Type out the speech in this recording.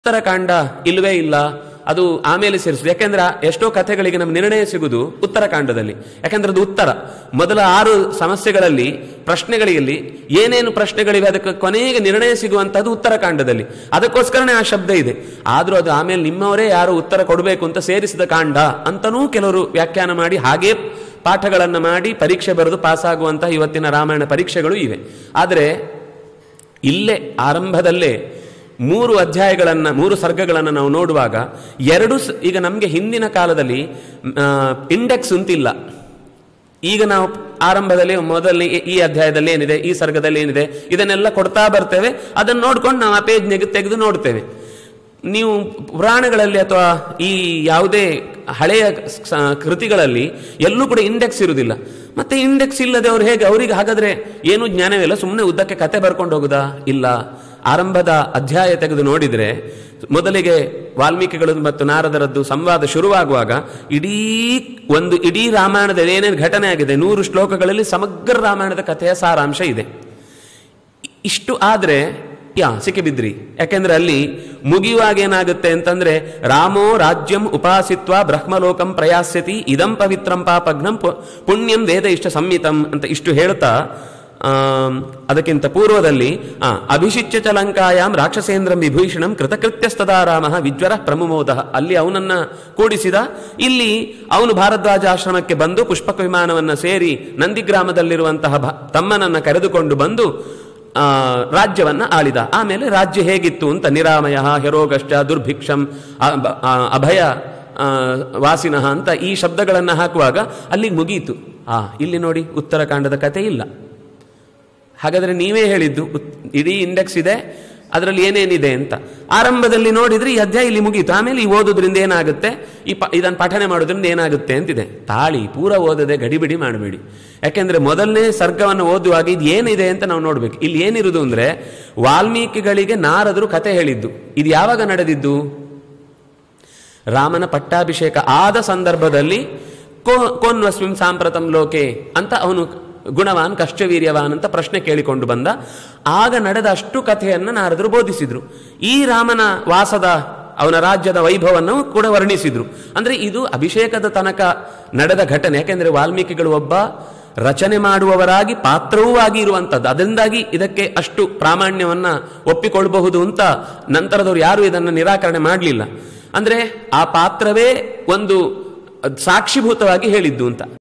ಉತ್ತರಕಾಂಡ ಇಲ್ವೇ ಇಲ್ಲ ಅದು ಆಮೇಲೆ ಸೇರಿಸುದು ಯಾಕೆಂದ್ರೆ ಎಷ್ಟೋ ಕಥೆಗಳಿಗೆ ನಮ್ಗೆ ನಿರ್ಣಯ ಸಿಗುದು ಉತ್ತರಕಾಂಡದಲ್ಲಿ ಯಾಕೆಂದ್ರೆ ಅದು ಉತ್ತರ ಮೊದಲ ಆರು ಸಮಸ್ಯೆಗಳಲ್ಲಿ ಪ್ರಶ್ನೆಗಳಿಗೆ ಏನೇನು ಪ್ರಶ್ನೆಗಳಿವೆ ಅದಕ್ಕೆ ಕೊನೆಗೆ ನಿರ್ಣಯ ಸಿಗುವಂತದ್ದು ಉತ್ತರಕಾಂಡದಲ್ಲಿ ಅದಕ್ಕೋಸ್ಕರನೇ ಆ ಶಬ್ದ ಇದೆ ಆದ್ರೂ ಅದು ಆಮೇಲೆ ನಿಮ್ಮವರೇ ಯಾರು ಉತ್ತರ ಕೊಡಬೇಕು ಅಂತ ಸೇರಿಸಿದ ಕಾಂಡ ಅಂತನೂ ಕೆಲವರು ವ್ಯಾಖ್ಯಾನ ಮಾಡಿ ಹಾಗೇ ಪಾಠಗಳನ್ನ ಮಾಡಿ ಪರೀಕ್ಷೆ ಬರೆದು ಪಾಸಾಗುವಂತಹ ಇವತ್ತಿನ ರಾಮಾಯಣ ಪರೀಕ್ಷೆಗಳು ಇವೆ ಆದರೆ ಇಲ್ಲೇ ಆರಂಭದಲ್ಲೇ ಮೂರು ಅಧ್ಯಾಯಗಳನ್ನ ಮೂರು ಸರ್ಗಗಳನ್ನು ನಾವು ನೋಡುವಾಗ ಎರಡು ಸ- ಈಗ ನಮಗೆ ಹಿಂದಿನ ಕಾಲದಲ್ಲಿ ಇಂಡೆಕ್ಸ್ ಅಂತಿಲ್ಲ ಈಗ ನಾವು ಆರಂಭದಲ್ಲಿ ಮೊದಲನೇ ಈ- ಈ ಅಧ್ಯಾಯದಲ್ಲಿ ಏನಿದೆ ಈ ಸರ್ಗದಲ್ಲಿ ಏನಿದೆ ಇದನ್ನೆಲ್ಲ ಕೊಡ್ತಾ ಬರ್ತೇವೆ ಅದನ್ನು ನೋಡ್ಕೊಂಡು ನಾವು ಆ ಪೇಜ್ ತೆಗೆದು ನೋಡ್ತೇವೆ ನೀವು ಪುರಾಣಗಳಲ್ಲಿ ಅಥವಾ ಈ ಯಾವುದೇ ಹಳೆಯ ಸ- ಕೃತಿಗಳಲ್ಲಿ ಎಲ್ಲೂ ಕೂಡ ಇಂಡೆಕ್ಸ್ ಇರುವುದಿಲ್ಲ ಮತ್ತೆ ಇಂಡೆಕ್ಸ್ ಇಲ್ಲದೆ ಅವ್ರು ಹೇಗೆ ಅವರಿಗೆ ಹಾಗಾದ್ರೆ ಏನು ಜ್ಞಾನವಿಲ್ಲ ಸುಮ್ಮನೆ ಉದ್ದಕ್ಕೆ ಕತೆ ಬರ್ಕೊಂಡು ಹೋಗುದಾ ಇಲ್ಲ ಆರಂಭದ ಅಧ್ಯಾಯ ತೆಗೆದು ನೋಡಿದ್ರೆ ಮೊದಲಿಗೆ ವಾಲ್ಮೀಕಿಗಳು ಮತ್ತು ನಾರದರದ್ದು ಸಂವಾದ ಶುರುವಾಗುವಾಗ ಇಡೀ ಒಂದು ಇಡೀ ರಾಮಾಯಣದ ಏನೇನು ಘಟನೆ ಆಗಿದೆ ನೂರು ಶ್ಲೋಕಗಳಲ್ಲಿ ಸಮಗ್ರ ರಾಮಾಯಣದ ಕಥೆಯ ಸಾರಾಂಶ ಇದೆ ಇಷ್ಟು ಆದ್ರೆ ಯಾ ಸಿಕ್ಕಿಬಿದ್ರಿ ಯಾಕೆಂದ್ರೆ ಅಲ್ಲಿ ಮುಗಿಯುವಾಗ ಏನಾಗುತ್ತೆ ಅಂತಂದ್ರೆ ರಾಮೋ ರಾಜ್ಯಂ ಉಪಾಸಿತ್ವ ಬ್ರಹ್ಮಲೋಕಂ ಪ್ರಯಾಸ್ಯತಿ ಇದಂ ಪವಿತ್ರಂ ಪಾಪಘ್ನಂ ಪು- ಪುಣ್ಯಂ ವೇದ ಇಷ್ಟ ಸಂಹಿತಂ ಅಂತ ಇಷ್ಟು ಹೇಳ್ತಾ ಆಮ್, ಅದಕ್ಕಿಂತ ಪೂರ್ವದಲ್ಲಿ ಆ, ಅಭಿಷಿಚ್ಯ ಚ ಲಂಕಾಯಾಮ್ ರಾಕ್ಷಸೇಂದ್ರಂ ವಿಭೂಷಣಂ ಕೃತಕೃತ್ಯಸ್ತದಾ ರಾಮ ವಿಜ್ವರ ಪ್ರಮುಮೋದ ಅಲ್ಲಿ ಅವನನ್ನ ಕೂಡಿಸಿದ ಇಲ್ಲಿ ಅವನು ಭಾರದ್ವಾಜ ಆಶ್ರಮಕ್ಕೆ ಬಂದು ಪುಷ್ಪಕ ವಿಮಾನವನ್ನ ಸೇರಿ ನಂದಿಗ್ರಾಮದಲ್ಲಿರುವಂತಹ ಭ- ತಮ್ಮನನ್ನ ಕರೆದುಕೊಂಡು ಬಂದು ಆ, ರಾಜ್ಯವನ್ನ ಆಳಿದ ಆಮೇಲೆ ರಾಜ್ಯ ಹೇಗಿತ್ತು ಅಂತ ನಿರಾಮಯ ಹೆರೋಗಷ್ಟ ದುರ್ಭಿಕ್ಷಂ ಅ- ಬ- ಆ, ಅಭಯ ಆ, ವಾಸಿನಃ ಅಂತ ಈ ಶಬ್ದಗಳನ್ನು ಹಾಕುವಾಗ ಅಲ್ಲಿಗೆ ಮುಗೀತು ಆ ಇಲ್ಲಿ ನೋಡಿ ಉತ್ತರಕಾಂಡದ ಕತೆ ಇಲ್ಲ ಹಾಗಾದ್ರೆ ನೀವೇ ಹೇಳಿದ್ದು ಉತ್- ಇಡೀ ಇಂಡೆಕ್ಸ್ ಇದೆ ಅದರಲ್ಲಿ ಏನೇನಿದೆ ಅಂತ ಆರಂಭದಲ್ಲಿ ನೋಡಿದ್ರೆ ಈ ಅಧ್ಯಾಯ ಇಲ್ಲಿ ಮುಗೀತು ಆಮೇಲೆ ಈ ಓದೋದ್ರಿಂದ ಏನಾಗುತ್ತೆ ಈ ಪ ಇದನ್ನು ಪಠನೆ ಮಾಡೋದ್ರಿಂದ ಏನಾಗುತ್ತೆ ಅಂತಿದೆ ತಾಳಿ ಪೂರ ಓದದೆ ಗಡಿಬಿಡಿ ಮಾಡಬೇಡಿ ಯಾಕೆಂದ್ರೆ ಮೊದಲನೇ ಸರ್ಗವನ್ನು ಓದುವಾಗ ಇದು ಏನಿದೆ ಅಂತ ನಾವು ನೋಡ್ಬೇಕು ಇಲ್ಲಿ ಏನಿರುವುದು ಅಂದ್ರೆ ವಾಲ್ಮೀಕಿಗಳಿಗೆ ನಾರದರು ಕತೆ ಹೇಳಿದ್ದು ಇದು ಯಾವಾಗ ನಡೆದಿದ್ದು ರಾಮನ ಪಟ್ಟಾಭಿಷೇಕ ಆದ ಸಂದರ್ಭದಲ್ಲಿ ಕೋ ಕೋನ್ವಸ್ಮಿಂ ಸಾಂಪ್ರತಂ ಲೋಕೆ ಅಂತ ಅವನು ಗುಣವಾನ್ ಕಷ್ಟವೀರ್ಯವಾನ್ ಅಂತ ಪ್ರಶ್ನೆ ಕೇಳಿಕೊಂಡು ಬಂದ ಆಗ ನಡೆದ ಅಷ್ಟು ಕಥೆಯನ್ನು ನಾರದರು ಬೋಧಿಸಿದ್ರು ಈ ರಾಮನ ವಾಸದ ಅವನ ರಾಜ್ಯದ ವೈಭವವನ್ನು ಕೂಡ ವರ್ಣಿಸಿದ್ರು ಅಂದ್ರೆ ಇದು ಅಭಿಷೇಕದ ತನಕ ನಡೆದ ಘಟನೆ ಯಾಕೆಂದ್ರೆ ವಾಲ್ಮೀಕಿಗಳು ಒಬ್ಬ ರಚನೆ ಮಾಡುವವರಾಗಿ ಪಾತ್ರವೂ ಆಗಿ ಇರುವಂತದ್ದು ಅದರಿಂದಾಗಿ ಇದಕ್ಕೆ ಅಷ್ಟು ಪ್ರಾಮಾಣ್ಯವನ್ನ ಒಪ್ಪಿಕೊಳ್ಳಬಹುದು ಅಂತ ನಂತರದವರು ಯಾರು ಇದನ್ನು ನಿರಾಕರಣೆ ಮಾಡಲಿಲ್ಲ ಅಂದ್ರೆ ಆ ಪಾತ್ರವೇ ಒಂದು ಸಾಕ್ಷಿಭೂತವಾಗಿ ಹೇಳಿದ್ದು ಅಂತ